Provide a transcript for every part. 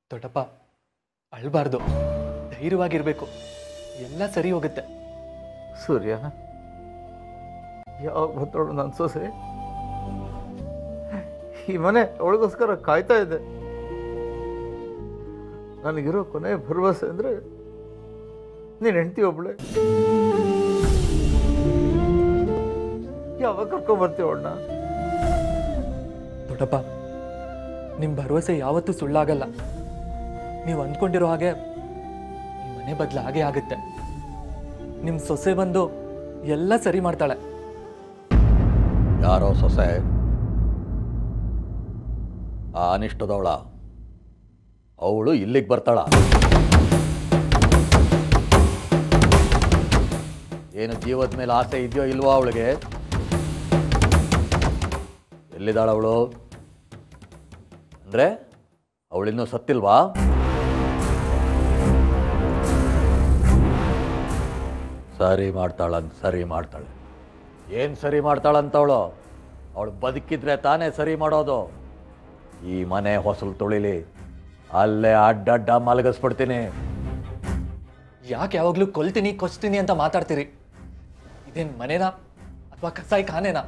ದೊಡ್ಡಪ್ಪ ಅಳ್ಬಾರ್ದು ಧೈರ್ಯವಾಗಿರ್ಬೇಕು ಎಲ್ಲ ಸರಿ ಹೋಗುತ್ತೆ ಸೂರ್ಯ ಯಾವಾಗ ಬಂದವಳು ನನ್ನ ಸೊಸೆ ಈ ಮನೆ ಅವಳಿಗೋಸ್ಕರ ಕಾಯ್ತಾ ಇದೆ ನನಗಿರೋ ಕೊನೆ ಭರವಸೆ ಅಂದರೆ ನೀನು ಹೆಂಡ್ತಿ ಒಬ್ಳೆ ಯಾವಾಗ ಕರ್ಕೊಂಬರ್ತೀವಿ ಅವಳನ್ನ ದೊಡ್ಡಪ್ಪ ನಿಮ್ಮ ಭರವಸೆ ಯಾವತ್ತೂ ಸುಳ್ಳಾಗಲ್ಲ ನೀವು ಅಂದ್ಕೊಂಡಿರೋ ಹಾಗೆ ಈ ಮನೆ ಬದಲು ಹಾಗೆ ಆಗುತ್ತೆ ನಿಮ್ಮ ಸೊಸೆ ಬಂದು ಎಲ್ಲ ಸರಿ ಮಾಡ್ತಾಳೆ ಯಾರೋ ಸೊಸೆ ಆ ಅನಿಷ್ಟದವಳ ಅವಳು ಇಲ್ಲಿಗೆ ಬರ್ತಾಳ ಏನು ಜೀವದ ಮೇಲೆ ಆಸೆ ಇದೆಯೋ ಇಲ್ವೋ ಅವಳಿಗೆ ಎಲ್ಲಿದ್ದಾಳ ಅವಳು ಅಂದ್ರೆ ಅವಳಿನ್ನೂ ಸತ್ತಿಲ್ವಾ ಸರಿ ಮಾಡ್ತಾಳಂತ ಸರಿ ಮಾಡ್ತಾಳೆ ಏನು ಸರಿ ಮಾಡ್ತಾಳಂತವಳು ಅವಳು ಬದುಕಿದ್ರೆ ತಾನೇ ಸರಿ ಮಾಡೋದು ಈ ಮನೆ ಹೊಸಲು ತುಳಿಲಿ ಅಲ್ಲೇ ಅಡ್ಡಡ್ಡ ಮಲಗಿಸ್ಬಿಡ್ತೀನಿ ಯಾಕೆ ಯಾವಾಗಲೂ ಕೊಲ್ತೀನಿ ಕೊಚ್ತೀನಿ ಅಂತ ಮಾತಾಡ್ತೀರಿ ಇದೇನು ಮನೆನಾ ಅಥವಾ ಕಸಾಯಿ ಖಾನೆನಾ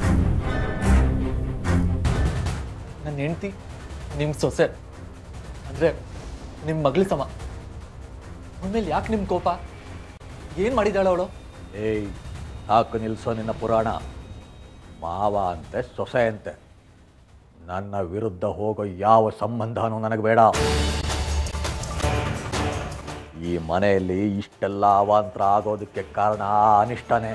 ನನ್ನ ಹೆಂಡ್ತಿ ನಿಮ್ಮ ಸೊಸೆ ಅಂದರೆ ನಿಮ್ಮ ಮಗಳ ಸಮ ಆಮೇಲೆ ಯಾಕೆ ನಿಮ್ಮ ಕೋಪ ಏನು ಮಾಡಿದಾಳ ಅವಳು ಏಯ್ ಸಾಕು ನಿಲ್ಸೋ ನಿನ್ನ ಪುರಾಣ ಮಾವ ಅಂತೆ ಸೊಸೆ ಅಂತೆ ನನ್ನ ವಿರುದ್ಧ ಹೋಗೋ ಯಾವ ಸಂಬಂಧನೂ ನನಗೆ ಬೇಡ ಈ ಮನೆಯಲ್ಲಿ ಇಷ್ಟೆಲ್ಲ ಅವಾಂತರ ಆಗೋದಕ್ಕೆ ಕಾರಣ ಆ ಅನಿಷ್ಟನೇ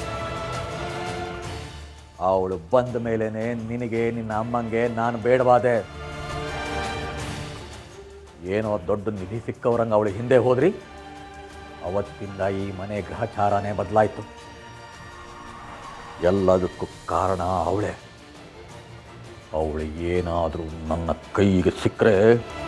ಅವಳು ಬಂದ ಮೇಲೇನೆ ನಿನಗೆ ನಿನ್ನ ಅಮ್ಮಂಗೆ ನಾನು ಬೇಡವಾದೆ ಏನೋ ದೊಡ್ಡ ನಿಧಿ ಸಿಕ್ಕವ್ರಂಗೆ ಅವಳು ಹಿಂದೆ ಹೋದ್ರಿ ಅವತ್ತಿಂದ ಈ ಮನೆ ಗ್ರಹಚಾರನೇ ಬದಲಾಯಿತು ಎಲ್ಲದಕ್ಕೂ ಕಾರಣ ಅವಳೇ ಅವಳು ಏನಾದರೂ ನನ್ನ ಕೈಗೆ ಸಿಕ್ಕರೆ